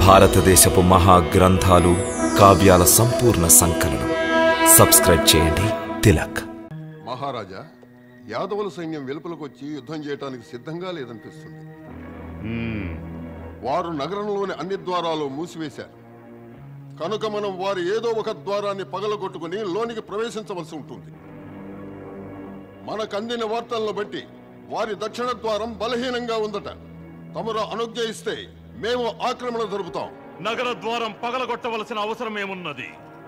భారతదేశపు మహా గ్రంథాలు కావ్యాల సంపూర్ణ సంకలనం సబ్స్క్రైబ్ చేయండి తిలక్ మహారాజా యాదవుల సైన్యం వెలుపలకు వచ్చి యుద్ధం చేయడానికి సిద్ధంగా లేదనిపిస్తుంది వారు నగరంలోని అన్ని ద్వారాలు మూసివేశారు కనుక మనం వారి ఏదో ఒక ద్వారాన్ని పగలగొట్టుకుని లోనికి ప్రవేశించవలసి ఉంటుంది మనకు అందిన వార్తలను బట్టి వారి దక్షిణ ద్వారం బలహీనంగా ఉందట తమరు అనుజ్ఞ ఇస్తే మేము ఆక్రమణ జరుపుతాం నగర ద్వారం పగలగొట్టవలసిన అవసరం ఏమున్నది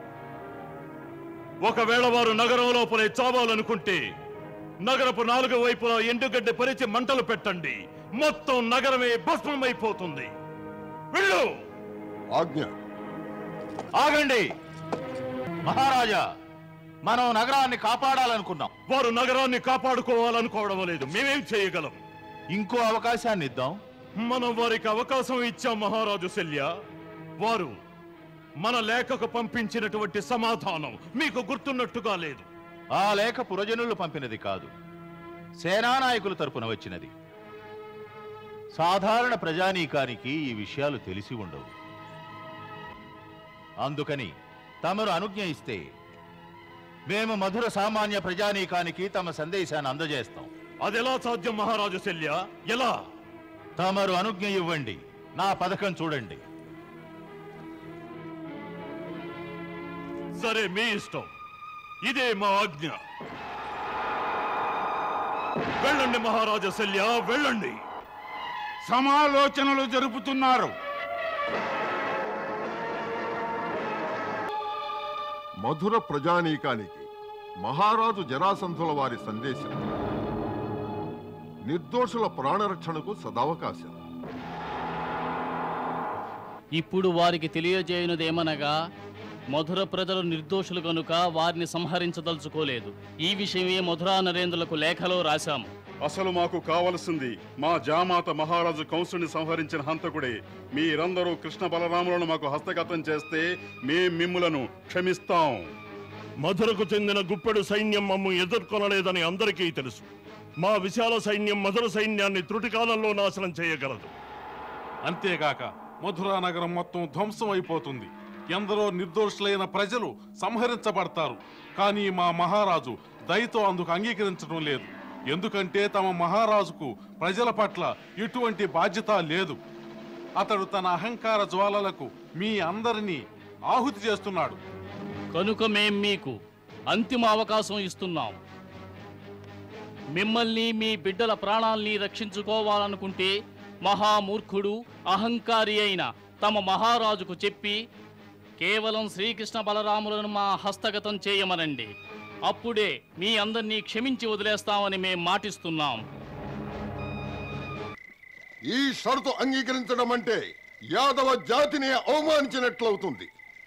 ఒకవేళ వారు నగరం లోపలే చావాలనుకుంటే నగరపు నాలుగు వైపులా ఎండుగడ్డ పరిచి మంటలు పెట్టండి మొత్తం నగరమే భస్మమైపోతుంది వెళ్ళు ఆజ్ఞ ఆగండి మహారాజా మనం నగరాన్ని కాపాడాలనుకున్నాం వారు నగరాన్ని కాపాడుకోవాలనుకోవడం లేదు మేమేం చేయగలం ఇంకో అవకాశాన్ని ఇద్దాం మనం వారికి అవకాశం ఇచ్చాం మహారాజు శల్య వారు మన లేఖకు పంపించినటువంటి సమాధానం మీకు గుర్తున్నట్టుగా లేదు ఆ లేఖ పురజనులు పంపినది కాదు సేనానాయకుల తరపున వచ్చినది సాధారణ ప్రజానీకానికి ఈ విషయాలు తెలిసి ఉండవు అందుకని తమరు అనుజ్ఞ ఇస్తే మేము మధుర సామాన్య ప్రజానీకానికి తమ సందేశాన్ని అందజేస్తాం అదెలా సాధ్యం మహారాజు శల్య ఎలా తమరు అనుజ్ఞ ఇవ్వండి నా పథకం చూడండి సరే మీ ఇష్టం ఇదే మా ఆజ్ఞ వెళ్ళండి మహారాజా శల్య వెళ్ళండి సమాలోచనలు జరుపుతున్నారు మధుర ప్రజానీకానికి మహారాజు జరాసంధుల వారి సందేశం నిర్దోషుల ప్రాణరక్షణకు సదవకాశం ఇప్పుడు వారికి తెలియజేయనుదేమనగా మధుర ప్రజలు నిర్దోషులు కనుక వారిని సంహరించదలుచుకోలేదు ఈ విషయమే మధురా నరేంద్రులకు లేఖలో రాశాము అసలు మాకు కావలసింది మా జామాత మహారాజు కంసుని సంహరించిన హంతకుడే మీరందరూ కృష్ణ బలరాములను మాకు హస్తగతం చేస్తే మేం మిమ్ములను క్షమిస్తాం మధురకు చెందిన గుప్పెడు సైన్యం మమ్ము ఎదుర్కొనలేదని అందరికీ తెలుసు మా విశాల సైన్యం మధుర సైన్యాన్ని త్రుటికాలంలో నాశనం చేయగలదు అంతేగాక మధురా నగరం మొత్తం ధ్వంసం అయిపోతుంది ఎందరో నిర్దోషులైన ప్రజలు సంహరించబడతారు కానీ మా మహారాజు దయతో అందుకు అంగీకరించడం లేదు ఎందుకంటే తమ మహారాజుకు ప్రజల పట్ల ఎటువంటి బాధ్యత లేదు అతడు తన అహంకార జ్వాలలకు మీ అందరినీ ఆహుతి చేస్తున్నాడు కనుక మేం మీకు అంతిమ అవకాశం ఇస్తున్నాం మిమ్మల్ని మీ బిడ్డల ప్రాణాల్ని రక్షించుకోవాలనుకుంటే మహామూర్ఖుడు అహంకారి అయిన తమ మహారాజుకు చెప్పి కేవలం శ్రీకృష్ణ బలరాములను మా హస్తగతం చేయమనండి అప్పుడే మీ అందరినీ క్షమించి వదిలేస్తామని మేం మాటిస్తున్నాం ఈ షరతు అంగీకరించడం అంటే యాదవ జాతిని అవమానించినట్లవుతుంది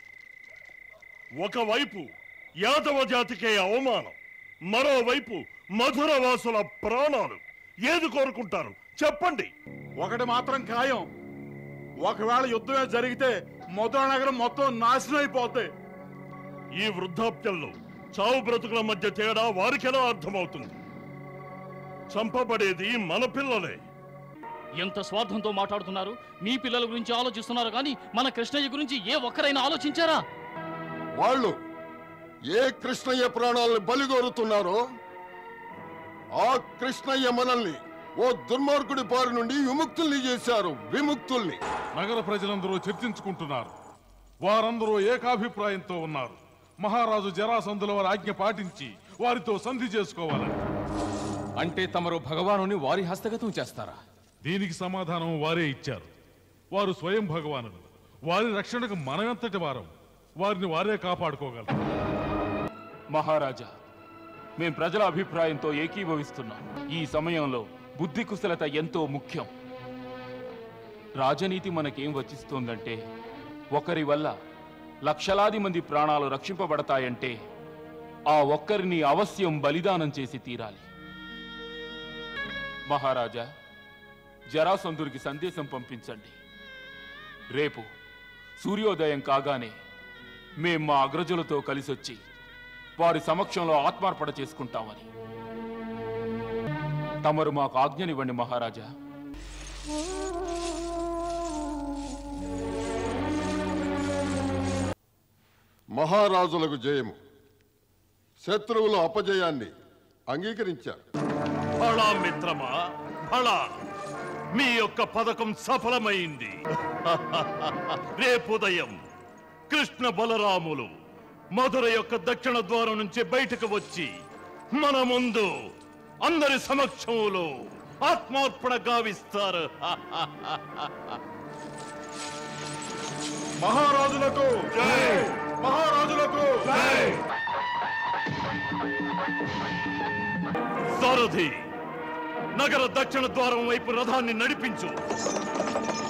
ఒకవైపు యాదవ జాతికే అవమానం మరోవైపు మధుర వాసుల ప్రాణాలు ఏది కోరుకుంటారు చెప్పండి ఒకటి మాత్రం ఖాయం ఒకవేళ యుద్ధమే జరిగితే మధుర నగరం మొత్తం నాశనం అయిపోతాయి ఈ వృద్ధాప్యంలో చావు బ్రతుకుల మధ్య తేడా వారికెలా అర్థమవుతుంది చంపబడేది మన పిల్లలే ఎంత స్వార్థంతో మాట్లాడుతున్నారు మీ పిల్లల గురించి ఆలోచిస్తున్నారు కానీ మన కృష్ణయ్య గురించి ఏ ఒక్కరైనా ఆలోచించారా వాళ్ళు ఏ కృష్ణయ్య ప్రాణాలను బలిగోరుతున్నారో ఆ కృష్ణయ్య మనల్ని ఓ దుర్మార్గుడి బారి నుండి విముక్తుల్ని చేశారు విముక్తుల్ని నగర ప్రజలందరూ చర్చించుకుంటున్నారు వారందరూ ఏకాభిప్రాయంతో ఉన్నారు మహారాజు జరాసంధుల వారి ఆజ్ఞ పాటించి వారితో సంధి చేసుకోవాలని అంటే తమరు భగవానుని వారి హస్తగతం చేస్తారా దీనికి సమాధానం వారే ఇచ్చారు వారు స్వయం భగవానుడు వారి రక్షణకు మనమెంతటి వారం వారిని వారే కాపాడుకోగలరు మహారాజా మేం ప్రజల అభిప్రాయంతో ఏకీభవిస్తున్నాం ఈ సమయంలో బుద్ధి కుశలత ఎంతో ముఖ్యం రాజనీతి మనకేం వచ్చిస్తోందంటే ఒకరి వల్ల లక్షలాది మంది ప్రాణాలు రక్షింపబడతాయంటే ఆ ఒక్కరిని అవశ్యం బలిదానం చేసి తీరాలి మహారాజా జరాసంధుడికి సందేశం పంపించండి రేపు సూర్యోదయం కాగానే మేం మా అగ్రజులతో కలిసొచ్చి వారి సమక్షంలో ఆత్మార్పణ చేసుకుంటామని తమరు మాకు ఆజ్ఞనివ్వండి మహారాజా మహారాజులకు జయము శత్రువుల అపజయాన్ని అంగీకరించారు ఫళా మిత్రమా ఫళా మీ యొక్క పథకం సఫలమైంది రేపుదయం కృష్ణ బలరాములు మధుర యొక్క దక్షిణ ద్వారం నుంచి బయటకు వచ్చి మన ముందు అందరి సమక్షంలో ఆత్మార్పణ గావిస్తారు మహారాజులకు మహారాజులకు సారథి నగర దక్షిణ ద్వారం వైపు రథాన్ని నడిపించు